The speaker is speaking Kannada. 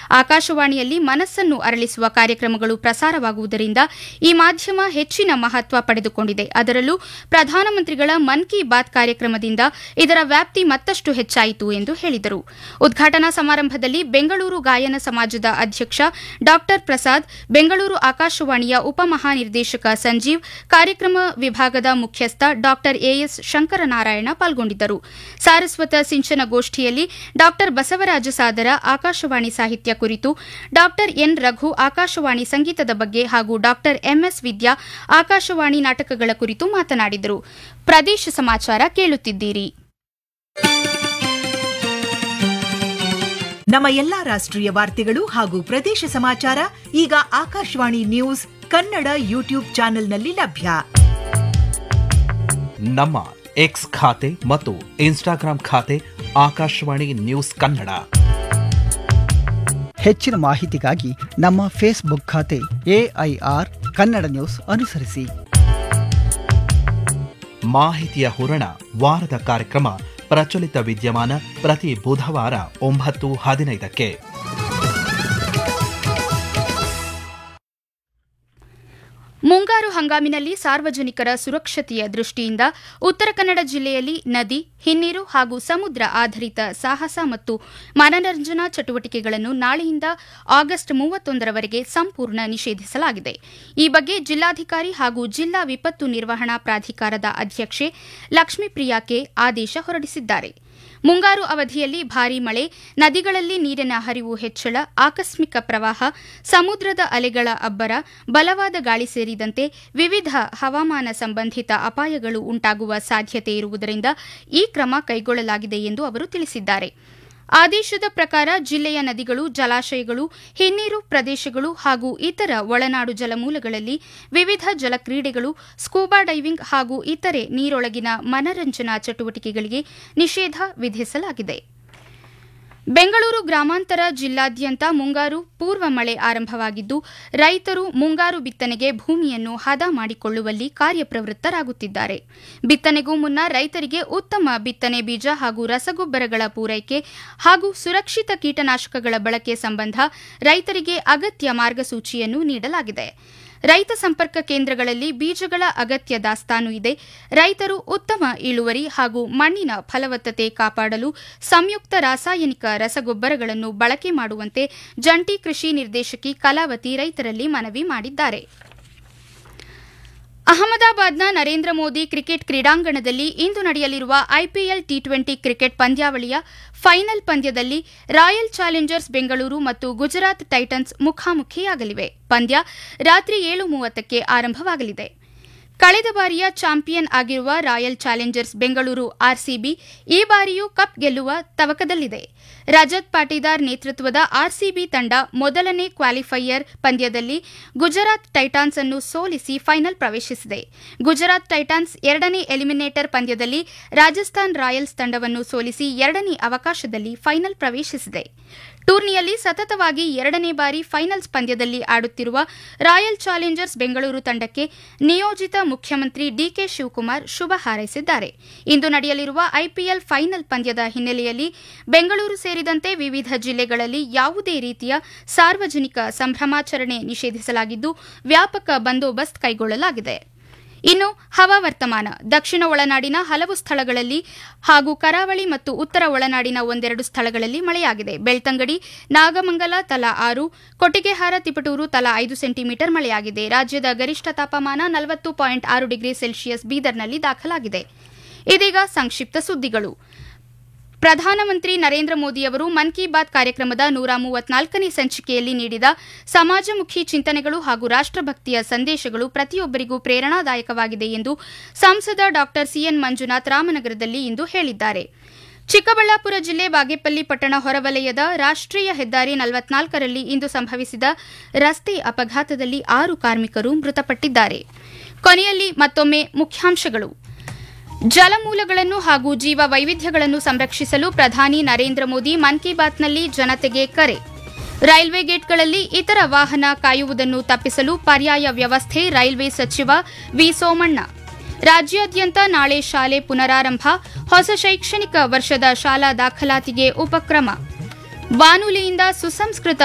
ಆಕಾಶವಾಣಿಯಲ್ಲಿ ಮನಸ್ಸನ್ನು ಅರಳಿಸುವ ಕಾರ್ಯಕ್ರಮಗಳು ಪ್ರಸಾರವಾಗುವುದರಿಂದ ಈ ಮಾಧ್ಯಮ ಹೆಚ್ಚಿನ ಮಹತ್ವ ಪಡೆದುಕೊಂಡಿದೆ ಅದರಲ್ಲೂ ಪ್ರಧಾನಮಂತ್ರಿಗಳ ಮನ್ ಕಿ ಬಾತ್ ಕಾರ್ಯಕ್ರಮದಿಂದ ಇದರ ವ್ಯಾಪ್ತಿ ಮತ್ತಷ್ಟು ಹೆಚ್ಚಾಯಿತು ಎಂದು ಹೇಳಿದರು ಉದ್ಘಾಟನಾ ಸಮಾರಂಭದಲ್ಲಿ ಬೆಂಗಳೂರು ಗಾಯನ ಸಮಾಜದ ಅಧ್ಯಕ್ಷ ಡಾ ಪ್ರಸಾದ್ ಬೆಂಗಳೂರು ಆಕಾಶವಾಣಿಯ ಉಪಮಹಾನಿರ್ದೇಶಕ ಸಂಜೀವ್ ಕಾರ್ಯಕ್ರಮ ವಿಭಾಗದ ಮುಖ್ಯಸ್ಥ ಡಾ ಎಎಸ್ ಶಂಕರನಾರಾಯಣ ಪಾಲ್ಗೊಂಡಿದ್ದರು ಸಾರಸ್ವತ ಸಿಂಚನ ಗೋಷ್ಠಿಯಲ್ಲಿ ಡಾ ಬಸವರಾಜ ಸಾದರ ಆಕಾಶವಾಣಿ ಸಾಹಿತ್ಯ ಕುರಿತು ಡಾ ಎನ್ ರಘು ಆಕಾಶವಾಣಿ ಸಂಗೀತದ ಬಗ್ಗೆ ಹಾಗೂ ಡಾ ಎಂಎಸ್ ವಿದ್ಯಾ ಆಕಾಶವಾಣಿ ನಾಟಕಗಳ ಕುರಿತು ಮಾತನಾಡಿದರು ಪ್ರದೇಶ ಸಮಾಚಾರ ಕೇಳುತ್ತಿದ್ದೀರಿ ನಮ್ಮ ಎಲ್ಲಾ ರಾಷ್ಟ್ರೀಯ ವಾರ್ತೆಗಳು ಹಾಗೂ ಪ್ರದೇಶ ಸಮಾಚಾರ ಈಗ ಆಕಾಶವಾಣಿ ನ್ಯೂಸ್ ಕನ್ನಡ ಯೂಟ್ಯೂಬ್ ಚಾನೆಲ್ನಲ್ಲಿ ಲಭ್ಯ ನಮ್ಮ ಎಕ್ಸ್ ಖಾತೆ ಮತ್ತು ಇನ್ಸ್ಟಾಗ್ರಾಂ ಖಾತೆ ಆಕಾಶವಾಣಿ ನ್ಯೂಸ್ ಕನ್ನಡ ಹೆಚ್ಚಿನ ಮಾಹಿತಿಗಾಗಿ ನಮ್ಮ ಫೇಸ್ಬುಕ್ ಖಾತೆ ಎಐಆರ್ ಕನ್ನಡ ನ್ಯೂಸ್ ಅನುಸರಿಸಿ ಮಾಹಿತಿಯ ಹೂರಣ ವಾರದ ಕಾರ್ಯಕ್ರಮ ಪ್ರಚಲಿತ ವಿದ್ಯಮಾನ ಪ್ರತಿ ಬುಧವಾರ ಒಂಬತ್ತು ಹದಿನೈದಕ್ಕೆ ಮುಂಗಾರು ಹಂಗಾಮಿನಲ್ಲಿ ಸಾರ್ವಜನಿಕರ ಸುರಕ್ಷತೆಯ ದೃಷ್ಟಿಯಿಂದ ಉತ್ತರ ಕನ್ನಡ ಜಿಲ್ಲೆಯಲ್ಲಿ ನದಿ ಹಿನ್ನೀರು ಹಾಗೂ ಸಮುದ್ರ ಆಧಾರಿತ ಸಾಹಸ ಮತ್ತು ಮನರಂಜನಾ ಚಟುವಟಿಕೆಗಳನ್ನು ನಾಳೆಯಿಂದ ಆಗಸ್ಟ್ ಮೂವತ್ತೊಂದರವರೆಗೆ ಸಂಪೂರ್ಣ ನಿಷೇಧಿಸಲಾಗಿದೆ ಈ ಬಗ್ಗೆ ಜಿಲ್ಲಾಧಿಕಾರಿ ಹಾಗೂ ಜಿಲ್ಲಾ ವಿಪತ್ತು ನಿರ್ವಹಣಾ ಪ್ರಾಧಿಕಾರದ ಅಧ್ಯಕ್ಷೆ ಲಕ್ಷ್ಮೀಪ್ರಿಯಾ ಕೆ ಆದೇಶ ಹೊರಡಿಸಿದ್ದಾರೆ ಮುಂಗಾರು ಅವಧಿಯಲ್ಲಿ ಭಾರೀ ಮಳೆ ನದಿಗಳಲ್ಲಿ ನೀರಿನ ಹರಿವು ಹೆಚ್ಚಳ ಆಕಸ್ಮಿಕ ಪ್ರವಾಹ ಸಮುದ್ರದ ಅಲೆಗಳ ಅಬ್ಬರ ಬಲವಾದ ಗಾಳಿ ಸೇರಿದಂತೆ ವಿವಿಧ ಹವಾಮಾನ ಸಂಬಂಧಿತ ಅಪಾಯಗಳು ಉಂಟಾಗುವ ಸಾಧ್ಯತೆ ಇರುವುದರಿಂದ ಈ ಕ್ರಮ ಕೈಗೊಳ್ಳಲಾಗಿದೆ ಎಂದು ಅವರು ತಿಳಿಸಿದ್ದಾರೆ ಆದೇಶದ ಪ್ರಕಾರ ಜಿಲ್ಲೆಯ ನದಿಗಳು ಜಲಾಶಯಗಳು ಹಿನ್ನೀರು ಪ್ರದೇಶಗಳು ಹಾಗೂ ಇತರ ಒಳನಾಡು ಜಲಮೂಲಗಳಲ್ಲಿ ವಿವಿಧ ಜಲಕ್ರೀಡೆಗಳು ಸ್ಕೂಬಾ ಡೈವಿಂಗ್ ಹಾಗೂ ಇತರೆ ನೀರೊಳಗಿನ ಮನರಂಜನಾ ಚಟುವಟಿಕೆಗಳಿಗೆ ನಿಷೇಧ ವಿಧಿಸಲಾಗಿದೆ ಬೆಂಗಳೂರು ಗ್ರಾಮಾಂತರ ಜಿಲ್ಲಾದ್ಯಂತ ಮುಂಗಾರು ಪೂರ್ವ ಮಳೆ ಆರಂಭವಾಗಿದ್ದು ರೈತರು ಮುಂಗಾರು ಬಿತ್ತನೆಗೆ ಭೂಮಿಯನ್ನು ಹದ ಮಾಡಿಕೊಳ್ಳುವಲ್ಲಿ ಕಾರ್ಯಪ್ರವೃತ್ತರಾಗುತ್ತಿದ್ದಾರೆ ಬಿತ್ತನೆಗೂ ಮುನ್ನ ರೈತರಿಗೆ ಉತ್ತಮ ಬಿತ್ತನೆ ಬೀಜ ಹಾಗೂ ರಸಗೊಬ್ಬರಗಳ ಪೂರೈಕೆ ಹಾಗೂ ಸುರಕ್ಷಿತ ಕೀಟನಾಶಕಗಳ ಬಳಕೆ ಸಂಬಂಧ ರೈತರಿಗೆ ಅಗತ್ಯ ಮಾರ್ಗಸೂಚಿಯನ್ನು ನೀಡಲಾಗಿದೆ ರೈತ ಸಂಪರ್ಕ ಕೇಂದ್ರಗಳಲ್ಲಿ ಬೀಜಗಳ ಅಗತ್ಯ ದಾಸ್ತಾನು ಇದೆ ರೈತರು ಉತ್ತಮ ಇಳುವರಿ ಹಾಗೂ ಮಣ್ಣಿನ ಫಲವತ್ತತೆ ಕಾಪಾಡಲು ಸಂಯುಕ್ತ ರಾಸಾಯನಿಕ ರಸಗೊಬ್ಬರಗಳನ್ನು ಬಳಕೆ ಮಾಡುವಂತೆ ಜಂಟಿ ಕೃಷಿ ನಿರ್ದೇಶಕಿ ಕಲಾವತಿ ರೈತರಲ್ಲಿ ಮನವಿ ಮಾಡಿದ್ದಾರೆ ಅಹಮದಾಬಾದ್ನ ನರೇಂದ್ರ ಮೋದಿ ಕ್ರಿಕೆಟ್ ಕ್ರೀಡಾಂಗಣದಲ್ಲಿ ಇಂದು ನಡೆಯಲಿರುವ ಐಪಿಎಲ್ ಟಿ ಟ್ವೆಂಟಿ ಕ್ರಿಕೆಟ್ ಪಂದ್ಯಾವಳಿಯ ಫೈನಲ್ ಪಂದ್ಯದಲ್ಲಿ ರಾಯಲ್ ಚಾಲೆಂಜರ್ಸ್ ಬೆಂಗಳೂರು ಮತ್ತು ಗುಜರಾತ್ ಟೈಟನ್ಸ್ ಮುಖಾಮುಖಿಯಾಗಲಿವೆ ಪಂದ್ಯ ರಾತ್ರಿ ಏಳು ಮೂವತ್ತಕ್ಕೆ ಆರಂಭವಾಗಲಿದೆ ಕಳೆದ ಬಾರಿಯ ಚಾಂಪಿಯನ್ ಆಗಿರುವ ರಾಯಲ್ ಚಾಲೆಂಜರ್ಸ್ ಬೆಂಗಳೂರು ಆರ್ಸಿಬಿ ಈ ಬಾರಿಯೂ ಕಪ್ ಗೆಲ್ಲುವ ತವಕದಲ್ಲಿದೆ ರಜತ್ ಪಾಟೀದಾರ್ ನೇತೃತ್ವದ ಆರ್ಸಿಬಿ ತಂಡ ಮೊದಲನೇ ಕ್ವಾಲಿಫೈಯರ್ ಪಂದ್ಯದಲ್ಲಿ ಗುಜರಾತ್ ಟೈಟಾನ್ಸ್ ಅನ್ನು ಸೋಲಿಸಿ ಫೈನಲ್ ಪ್ರವೇಶಿಸಿದೆ ಗುಜರಾತ್ ಟೈಟಾನ್ಸ್ ಎರಡನೇ ಎಲಿಮಿನೇಟರ್ ಪಂದ್ಯದಲ್ಲಿ ರಾಜಸ್ಥಾನ್ ರಾಯಲ್ಸ್ ತಂಡವನ್ನು ಸೋಲಿಸಿ ಎರಡನೇ ಅವಕಾಶದಲ್ಲಿ ಫೈನಲ್ ಪ್ರವೇಶಿಸಿದೆ ಟೂರ್ನಿಯಲ್ಲಿ ಸತತವಾಗಿ ಎರಡನೇ ಬಾರಿ ಫೈನಲ್ಸ್ ಪಂದ್ಯದಲ್ಲಿ ಆಡುತ್ತಿರುವ ರಾಯಲ್ ಚಾಲೆಂಜರ್ಸ್ ಬೆಂಗಳೂರು ತಂಡಕ್ಕೆ ನಿಯೋಜಿತ ಮುಖ್ಯಮಂತ್ರಿ ಡಿಕೆ ಶಿವಕುಮಾರ್ ಶುಭ ಹಾರೈಸಿದ್ದಾರೆ ಇಂದು ನಡೆಯಲಿರುವ ಐಪಿಎಲ್ ಫೈನಲ್ ಪಂದ್ಯದ ಹಿನ್ನೆಲೆಯಲ್ಲಿ ಬೆಂಗಳೂರು ಸೇರಿದಂತೆ ವಿವಿಧ ಜಿಲ್ಲೆಗಳಲ್ಲಿ ಯಾವುದೇ ರೀತಿಯ ಸಾರ್ವಜನಿಕ ಸಂಭ್ರಮಾಚರಣೆ ನಿಷೇಧಿಸಲಾಗಿದ್ದು ವ್ಯಾಪಕ ಬಂದೋಬಸ್ತ್ ಕೈಗೊಳ್ಳಲಾಗಿದೆ ಇನ್ನು ಹವಾವರ್ತಮಾನ ದಕ್ಷಿಣ ಒಳನಾಡಿನ ಹಲವು ಸ್ಥಳಗಳಲ್ಲಿ ಹಾಗೂ ಕರಾವಳಿ ಮತ್ತು ಉತ್ತರ ಒಳನಾಡಿನ ಒಂದೆರಡು ಸ್ಥಳಗಳಲ್ಲಿ ಮಳೆಯಾಗಿದೆ ಬೆಳ್ತಂಗಡಿ ನಾಗಮಂಗಲ ತಲಾ ಆರು ಕೊಟ್ಟಿಗೆಹಾರ ತಿಪಟೂರು ತಲಾ ಐದು ಸೆಂಟಿಮೀಟರ್ ಮಳೆಯಾಗಿದೆ ರಾಜ್ಯದ ಗರಿಷ್ಠ ತಾಪಮಾನ ನಲವತ್ತು ಪಾಯಿಂಟ್ ಆರು ಡಿಗ್ರಿ ಸೆಲ್ಸಿಯಸ್ ಬೀದರ್ನಲ್ಲಿ ದಾಖಲಾಗಿದೆ ಇದೀಗ ಸಂಕ್ಷಿಪ್ತ ಸುದ್ದಿಗಳು ಪ್ರಧಾನಮಂತ್ರಿ ನರೇಂದ್ರ ಮೋದಿಯವರು ಮನ್ ಕಿ ಬಾತ್ ಕಾರ್ಯಕ್ರಮದ ನೂರ ಮೂವತ್ನಾಲ್ಕನೇ ಸಂಚಿಕೆಯಲ್ಲಿ ನೀಡಿದ ಸಮಾಜಮುಖಿ ಚಿಂತನೆಗಳು ಹಾಗೂ ರಾಷ್ಟಭಕ್ತಿಯ ಸಂದೇಶಗಳು ಪ್ರತಿಯೊಬ್ಬರಿಗೂ ಪ್ರೇರಣಾದಾಯಕವಾಗಿದೆ ಎಂದು ಸಂಸದ ಡಾ ಸಿಎನ್ ಮಂಜುನಾಥ್ ರಾಮನಗರದಲ್ಲಿ ಇಂದು ಹೇಳಿದ್ದಾರೆ ಚಿಕ್ಕಬಳ್ಳಾಪುರ ಜಿಲ್ಲೆ ಬಾಗೇಪಲ್ಲಿ ಪಟ್ಟಣ ಹೊರವಲಯದ ರಾಷ್ಟೀಯ ಹೆದ್ದಾರಿ ನಲವತ್ನಾಲ್ಕರಲ್ಲಿ ಇಂದು ಸಂಭವಿಸಿದ ರಸ್ತೆ ಅಪಘಾತದಲ್ಲಿ ಆರು ಕಾರ್ಮಿಕರು ಮೃತಪಟ್ಟಿದ್ದಾರೆ ಕೊನೆಯಲ್ಲಿ ಮತ್ತೊಮ್ಮೆ ಮುಖ್ಯಾಂಶಗಳು ಜಲಮೂಲಗಳನ್ನು ಹಾಗೂ ಜೀವ ವೈವಿಧ್ಯಗಳನ್ನು ಸಂರಕ್ಷಿಸಲು ಪ್ರಧಾನಿ ನರೇಂದ್ರ ಮೋದಿ ಮನ್ ಕಿ ಬಾತ್ನಲ್ಲಿ ಜನತೆಗೆ ಕರೆ ರೈಲ್ವೆ ಗೇಟ್ಗಳಲ್ಲಿ ಇತರ ವಾಹನ ಕಾಯುವುದನ್ನು ತಪ್ಪಿಸಲು ಪರ್ಯಾಯ ವ್ಯವಸ್ಥೆ ರೈಲ್ವೆ ಸಚಿವ ವಿ ಸೋಮಣ್ಣ ರಾಜ್ಯಾದ್ಯಂತ ನಾಳೆ ಶಾಲೆ ಪುನರಾರಂಭ ಹೊಸ ಶೈಕ್ಷಣಿಕ ವರ್ಷದ ಶಾಲಾ ದಾಖಲಾತಿಗೆ ಉಪಕ್ರಮ ಬಾನುಲಿಯಿಂದ ಸುಸಂಸ್ಕೃತ